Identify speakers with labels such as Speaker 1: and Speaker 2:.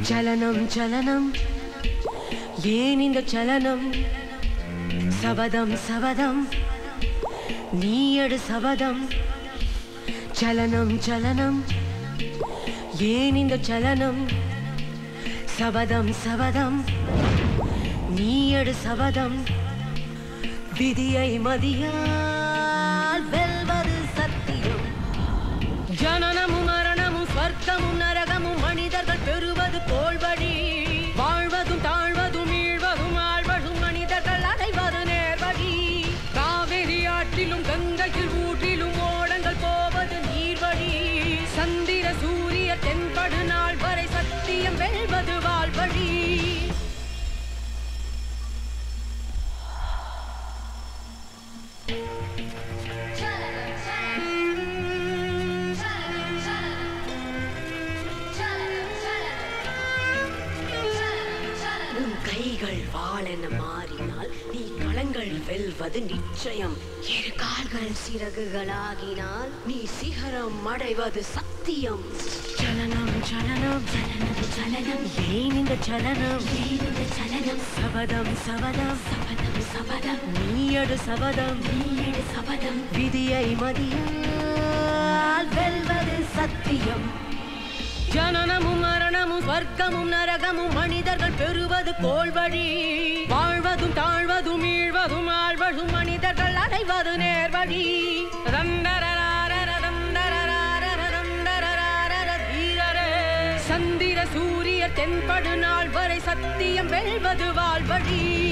Speaker 1: சலனம் சலனம் ஏன் இந்த சலனம் சபதம் சபதம் நீ எடு சபதம் சலனம் சலனம் ஏன் இந்த சலனம் சபதம் சபதம் நீ எடு சபதம் விதியை மதியால் வெல்வது சத்தியம் ஜனனமும் மரணமும் ஸ்வர்க்கமும் நரகமும் மனிதர்கள் பெறுவது கோள்வழி வாழ்வதும் தாழ்வதும் மீழ்வதும் ஆழ்வதும் மனிதர்கள் அடைவது நேர்வழி காவிரி ஆற்றிலும் கங்கையில் ஊற்றிலும் ஓடங்கள் போவது நீர்வழி சந்திர சூரிய தென்படு நாள் வரை சத்தியம் வெல்வது வாழ்வழி உன் கைகள் வாளென மாறினால் நீ களங்கள் வெல்வது நிச்சயம் இரு கால்கள் சிறகுகளாகினால் நீ சிகரம் அடைவது சத்தியம் சலனம் சலனம் சலனம் சலனம் ஏன் இந்த சலனம் ஏன் இந்த சலனம் சபதம் சபதம் சபதம் சபதம் நீயடு சபதம் நீயடு சபதம் விதியை மதியால் வெல்வது சத்தியம் ஜனனமும் மரணமும் ஸ்வர்க்கமும் நரகமும் மனிதர்கள் பெறுவது கோள்வழி வாழ்வதும் தாழ்வதும் மீழ்வதும் ஆழ்வதும் மனிதர்கள் அடைவது நேர்வழி ரந்தரராரர, ரந்தரராரர, ரந்தரராரர, தீரரே. சந்திர சூரிய தென்படு நாள் வரை சத்தியம் வெல்வது வாழ்வழி